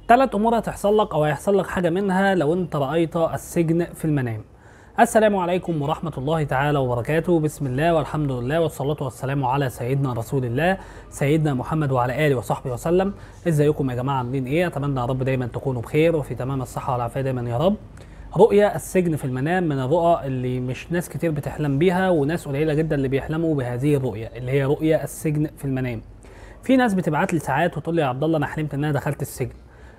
ثلاث امور هتحصل لك او هيحصل لك حاجه منها لو انت رايت السجن في المنام السلام عليكم ورحمة الله تعالى وبركاته بسم الله والحمد لله والصلاة والسلام على سيدنا رسول الله سيدنا محمد وعلى آله وصحبه وسلم ازيكم يا جماعة عاملين ايه اتمنى يا رب دايما تكونوا بخير وفي تمام الصحة والعافية دايما يا رب رؤيا السجن في المنام من الرؤى اللي مش ناس كتير بتحلم بيها وناس قليلة جدا اللي بيحلموا بهذه الرؤيا اللي هي رؤيا السجن في المنام في ناس بتبعت لي ساعات وتقول لي يا عبد الله انا حلمت ان انا دخلت السجن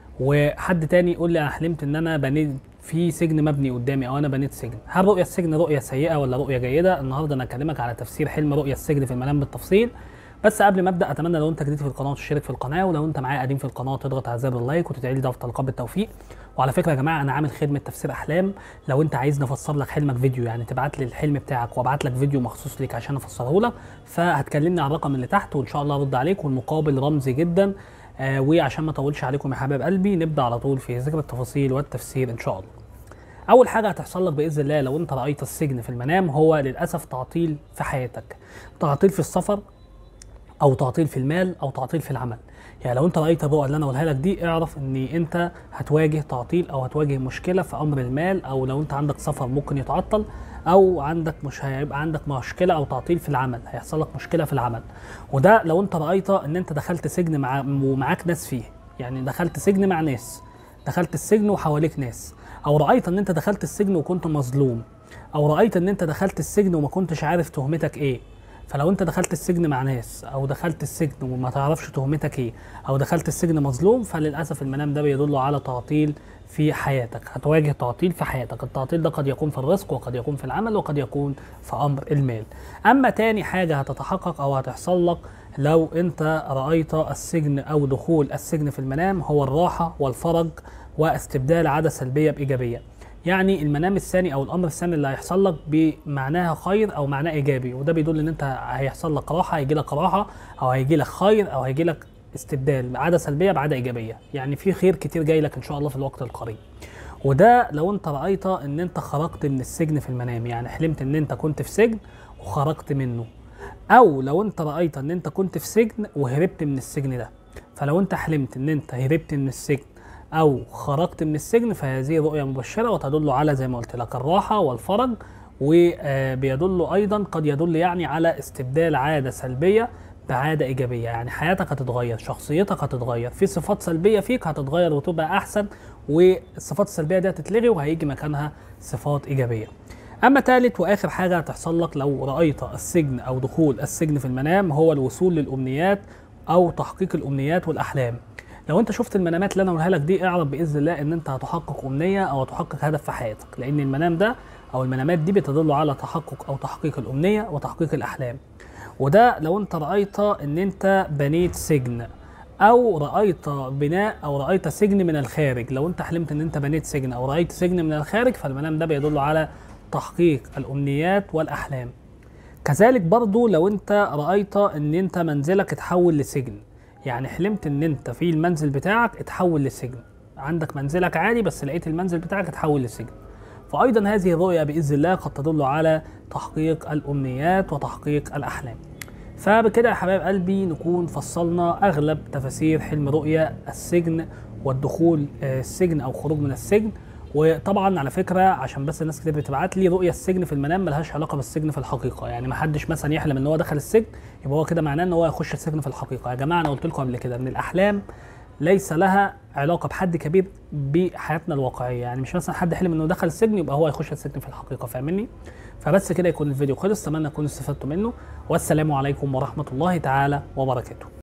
وحد تاني يقول لي انا حلمت ان انا بنيت في سجن مبني قدامي او انا بنيت سجن هل رؤيا السجن رؤيه سيئه ولا رؤيه جيده النهارده انا اكلمك على تفسير حلم رؤيا السجن في المنام بالتفصيل بس قبل ما ابدا اتمنى لو انت جديد في القناه تشترك في القناه ولو انت معايا قديم في القناه تضغط على زر اللايك وتدعي لي ضغط القاب بالتوفيق وعلى فكره يا جماعه انا عامل خدمه تفسير احلام لو انت عايز نفسر لك حلمك فيديو يعني تبعت لي الحلم بتاعك وابعت لك فيديو مخصوص ليك عشان افسره لك فهتكلمني على الرقم اللي تحت وان شاء الله ارد عليك والمقابل رمزي جدا آه وعشان ما اطولش عليكم يا حبايب قلبي نبدا على طول في ذكر التفاصيل والتفسير ان شاء الله اول حاجه هتحصل لك باذن الله لو انت رايت السجن في المنام هو للاسف تعطيل في حياتك تعطيل في السفر او تعطيل في المال او تعطيل في العمل يعني لو انت رايت الرؤى اللي انا قولها لك دي اعرف ان انت هتواجه تعطيل او هتواجه مشكله في امر المال او لو انت عندك سفر ممكن يتعطل او عندك مش هيبقى عندك مشكله او تعطيل في العمل هيحصل لك مشكله في العمل وده لو انت رايت ان انت دخلت سجن مع ومعاك ناس فيه يعني دخلت سجن مع ناس دخلت السجن وحواليك ناس او رايت ان انت دخلت السجن وكنت مظلوم او رايت ان انت دخلت السجن وما كنتش عارف تهمتك ايه فلو انت دخلت السجن مع ناس او دخلت السجن وما تعرفش تهمتك ايه او دخلت السجن مظلوم فللاسف المنام ده بيدل على تعطيل في حياتك هتواجه تعطيل في حياتك التعطيل ده قد يكون في الرزق وقد يكون في العمل وقد يكون في امر المال اما تاني حاجه هتتحقق او هتحصل لك لو انت رايت السجن او دخول السجن في المنام هو الراحه والفرج واستبدال عاده سلبيه بايجابيه يعني المنام الثاني او الامر الثاني اللي هيحصل لك بمعناها خير او معناه ايجابي وده بيدل ان انت هيحصل لك راحه هيجي لك راحه او هيجي لك خير او هيجي لك استبدال عاده سلبيه بعاده ايجابيه يعني في خير كتير جاي لك ان شاء الله في الوقت القريب وده لو انت رايت ان انت خرجت من السجن في المنام يعني حلمت ان انت كنت في سجن وخرجت منه او لو انت رايت ان انت كنت في سجن وهربت من السجن ده فلو انت حلمت ان انت هربت من السجن او خرجت من السجن فهذه رؤيه مبشره وتدل على زي ما قلت لك الراحه والفرج وبيدل ايضا قد يدل يعني على استبدال عاده سلبيه بعاده ايجابيه يعني حياتك هتتغير شخصيتك هتتغير في صفات سلبيه فيك هتتغير وتبقى احسن والصفات السلبيه دي هتتلغي وهيجي مكانها صفات ايجابيه اما ثالث واخر حاجه هتحصل لك لو رايت السجن او دخول السجن في المنام هو الوصول للامنيات او تحقيق الامنيات والاحلام لو انت شفت المنامات اللي انا قولها لك دي اعرف باذن الله ان انت هتحقق امنيه او هتحقق هدف في حياتك لان المنام ده او المنامات دي بتدل على تحقق او تحقيق الامنيه وتحقيق الاحلام وده لو انت رايت ان انت بنيت سجن او رايت بناء او رايت سجن من الخارج لو انت حلمت ان انت بنيت سجن او رايت سجن من الخارج فالمنام ده بيدل على تحقيق الامنيات والاحلام كذلك برضو لو انت رايت ان انت منزلك اتحول لسجن يعني حلمت ان انت في المنزل بتاعك اتحول لسجن عندك منزلك عادي بس لقيت المنزل بتاعك اتحول لسجن فايضا هذه الرؤيا باذن الله قد تدل على تحقيق الامنيات وتحقيق الاحلام فبكده يا حبايب قلبي نكون فصلنا اغلب تفاسير حلم رؤيا السجن والدخول السجن او خروج من السجن وطبعا على فكره عشان بس الناس كتير بتبعت لي رؤيه السجن في المنام ملهاش علاقه بالسجن في الحقيقه يعني ما حدش مثلا يحلم ان هو دخل السجن يبقى هو كده معناه ان هو يخش السجن في الحقيقه يا جماعه انا قلت لكم قبل كده ان الاحلام ليس لها علاقه بحد كبير بحياتنا الواقعيه يعني مش مثلا حد حلم انه دخل السجن يبقى هو يخش السجن في الحقيقه فاهمني فبس كده يكون الفيديو خلص اتمنى تكونوا استفدتوا منه والسلام عليكم ورحمه الله تعالى وبركاته